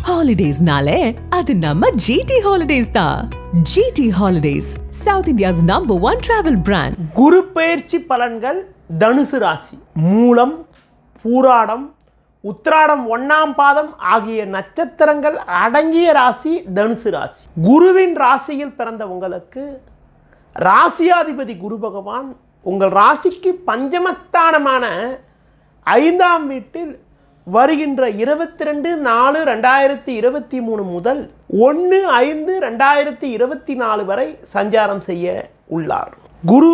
ஹாலிடேஸ்னாலே அது நம்ம ஜிடி ஹாலிடேஸ் தான் GT holidays south India's number one travel brand குரு பெயர்ச்சி பலன்கள் தனுசு ராசி மூலம் பூராடம் உத்திராடம் ஒண்ணாம் பாதம் ஆகிய நட்சத்திரங்கள் அடங்கிய ராசி தனுசு ராசி குருவின் ராசியில் பிறந்த உங்களுக்கு ராசியாதிபதி குரு பகவான் உங்கள் ராசிக்கு பஞ்சமஸ்தானமான ஐந்தாம் வீட்டில் வருகின்ற இருபத்தி ரெண்டு நாலு ரெண்டாயிரத்தி இருபத்தி மூணு முதல் ஒன்று ஐந்து ரெண்டாயிரத்தி இருபத்தி நாலு வரை சஞ்சாரம் செய்ய உள்ளார் குரு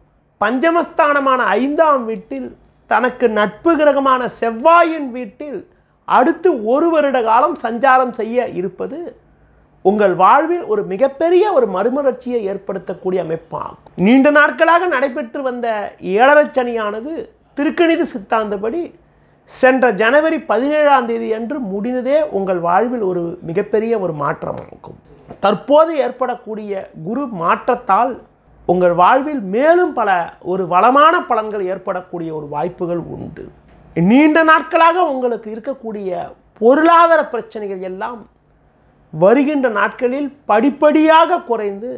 பஞ்சமஸ்தானமான ஐந்தாம் வீட்டில் தனக்கு நட்பு கிரகமான செவ்வாயின் வீட்டில் அடுத்து ஒரு வருட காலம் சஞ்சாரம் செய்ய இருப்பது உங்கள் வாழ்வில் ஒரு மிகப்பெரிய ஒரு மறுமலர்ச்சியை ஏற்படுத்தக்கூடிய அமைப்பாகும் நீண்ட நாட்களாக நடைபெற்று வந்த ஏழரை சனியானது திருக்கணித சித்தாந்தப்படி சென்ற ஜனவரி பதினேழாம் தேதி அன்று முடிந்ததே உங்கள் வாழ்வில் ஒரு மிகப்பெரிய ஒரு மாற்றமாகும் தற்போது ஏற்படக்கூடிய குரு மாற்றத்தால் உங்கள் வாழ்வில் மேலும் பல ஒரு வளமான பலன்கள் ஏற்படக்கூடிய ஒரு வாய்ப்புகள் உண்டு நீண்ட நாட்களாக உங்களுக்கு இருக்கக்கூடிய பொருளாதார பிரச்சனைகள் எல்லாம் வருகின்ற நாட்களில் படிப்படியாக குறைந்து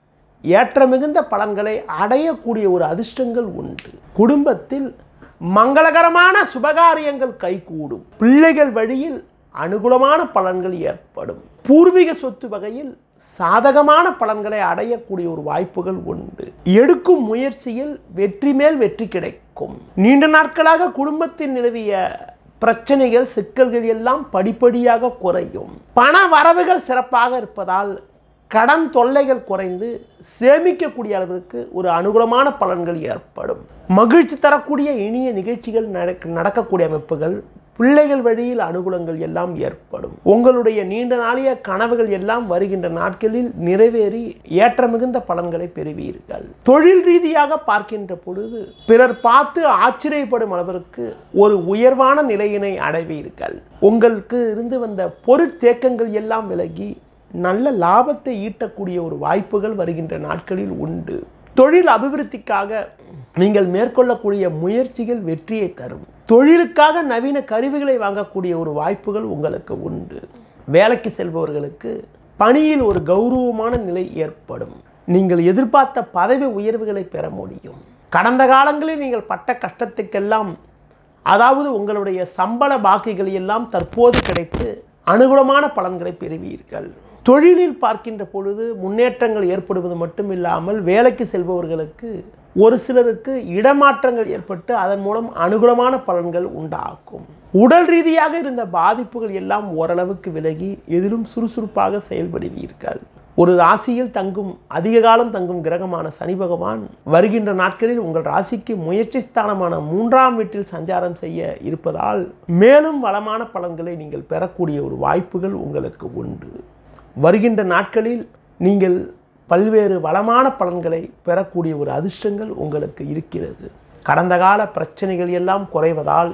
ஏற்ற மிகுந்த பலன்களை அடையக்கூடிய ஒரு அதிர்ஷ்டங்கள் உண்டு குடும்பத்தில் மங்களகரமான சுபகாரியங்கள் கைகூடும் பிள்ளைகள் வழியில் அனுகூலமான பலன்கள் ஏற்படும் பூர்வீக சொத்து வகையில் சாதகமான பலன்களை அடையக்கூடிய ஒரு வாய்ப்புகள் உண்டு எடுக்கும் முயற்சியில் வெற்றி மேல் வெற்றி கிடைக்கும் நீண்ட நாட்களாக குடும்பத்தில் நிலவிய பிரச்சனைகள் சிக்கல்கள் எல்லாம் படிப்படியாக குறையும் பண வரவுகள் சிறப்பாக இருப்பதால் கடன் தொல்லைகள் குறைந்து சேமிக்கக்கூடிய அளவிற்கு ஒரு அனுகூலமான பலன்கள் ஏற்படும் மகிழ்ச்சி தரக்கூடிய இனிய நிகழ்ச்சிகள் நடக்க நடக்கக்கூடிய அமைப்புகள் பிள்ளைகள் வழியில் அனுகூலங்கள் எல்லாம் ஏற்படும் உங்களுடைய நீண்ட நாளைய கனவுகள் எல்லாம் வருகின்ற நாட்களில் நிறைவேறி ஏற்ற மிகுந்த பலன்களை பெறுவீர்கள் தொழில் ரீதியாக பார்க்கின்ற பொழுது பிறர் பார்த்து ஆச்சரியப்படும் அளவிற்கு ஒரு உயர்வான நிலையினை அடைவீர்கள் உங்களுக்கு இருந்து வந்த பொருட்தேக்கங்கள் எல்லாம் விலகி நல்ல லாபத்தை ஈட்டக்கூடிய ஒரு வாய்ப்புகள் வருகின்ற நாட்களில் உண்டு தொழில் அபிவிருத்திக்காக நீங்கள் மேற்கொள்ளக்கூடிய முயற்சிகள் வெற்றியை தரும் தொழிலுக்காக நவீன கருவிகளை வாங்கக்கூடிய ஒரு வாய்ப்புகள் உங்களுக்கு உண்டு வேலைக்கு செல்பவர்களுக்கு பணியில் ஒரு கௌரவமான நிலை ஏற்படும் நீங்கள் எதிர்பார்த்த பதவி உயர்வுகளை பெற முடியும் கடந்த காலங்களில் நீங்கள் பட்ட கஷ்டத்துக்கெல்லாம் அதாவது உங்களுடைய சம்பள பாக்கிகள் எல்லாம் தற்போது கிடைத்து அனுகூலமான பலன்களை பெறுவீர்கள் தொழிலில் பார்க்கின்ற பொழுது முன்னேற்றங்கள் ஏற்படுவது மட்டும் இல்லாமல் வேலைக்கு செல்பவர்களுக்கு ஒரு சிலருக்கு இடமாற்றங்கள் ஏற்பட்டு அதன் மூலம் அனுகூலமான பலன்கள் உண்டாகும் உடல் ரீதியாக இருந்த பாதிப்புகள் எல்லாம் ஓரளவுக்கு விலகி எதிலும் சுறுசுறுப்பாக செயல்படுவீர்கள் ஒரு ராசியில் தங்கும் அதிக காலம் தங்கும் கிரகமான சனி பகவான் வருகின்ற நாட்களில் உங்கள் ராசிக்கு முயற்சி ஸ்தானமான மூன்றாம் வீட்டில் சஞ்சாரம் செய்ய இருப்பதால் மேலும் வளமான பலன்களை நீங்கள் பெறக்கூடிய ஒரு வாய்ப்புகள் உங்களுக்கு உண்டு வருகின்ற நாட்களில் நீங்கள் பல்வேறு வளமான பலன்களை பெறக்கூடிய ஒரு அதிர்ஷ்டங்கள் உங்களுக்கு இருக்கிறது கடந்த கால பிரச்சனைகள் எல்லாம் குறைவதால்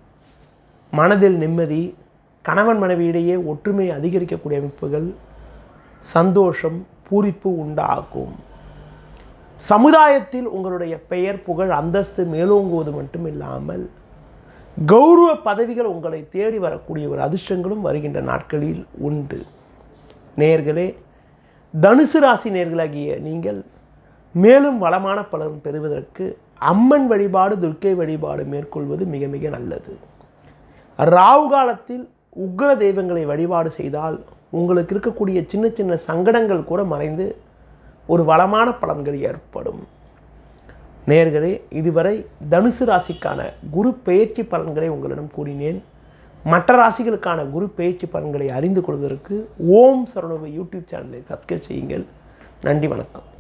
மனதில் நிம்மதி கணவன் மனைவியிடையே ஒற்றுமை அதிகரிக்கக்கூடிய அமைப்புகள் சந்தோஷம் பூரிப்பு உண்டாகும் சமுதாயத்தில் உங்களுடைய பெயர் புகழ் அந்தஸ்து மேலோங்குவது மட்டும் இல்லாமல் கௌரவ பதவிகள் உங்களை தேடி வரக்கூடிய ஒரு அதிர்ஷ்டங்களும் வருகின்ற நாட்களில் உண்டு நேர்களே தனுசு ராசி நேர்களாகிய நீங்கள் மேலும் வளமான பலன் பெறுவதற்கு அம்மன் வழிபாடு துர்க்கை வழிபாடு மேற்கொள்வது மிக மிக நல்லது ராகு காலத்தில் உக்ர தெய்வங்களை வழிபாடு செய்தால் உங்களுக்கு இருக்கக்கூடிய சின்ன சின்ன சங்கடங்கள் கூட மறைந்து ஒரு வளமான பலன்கள் ஏற்படும் நேர்களே இதுவரை தனுசு ராசிக்கான குரு பெயர்ச்சி பலன்களை உங்களிடம் கூறினேன் மற்ற ராசிகளுக்கான குரு பெயர்ச்சி பலன்களை அறிந்து கொள்வதற்கு ஓம் சரணோவை யூடியூப் சேனலை சப்ஸ்கிரைப் செய்யுங்கள் நன்றி வணக்கம்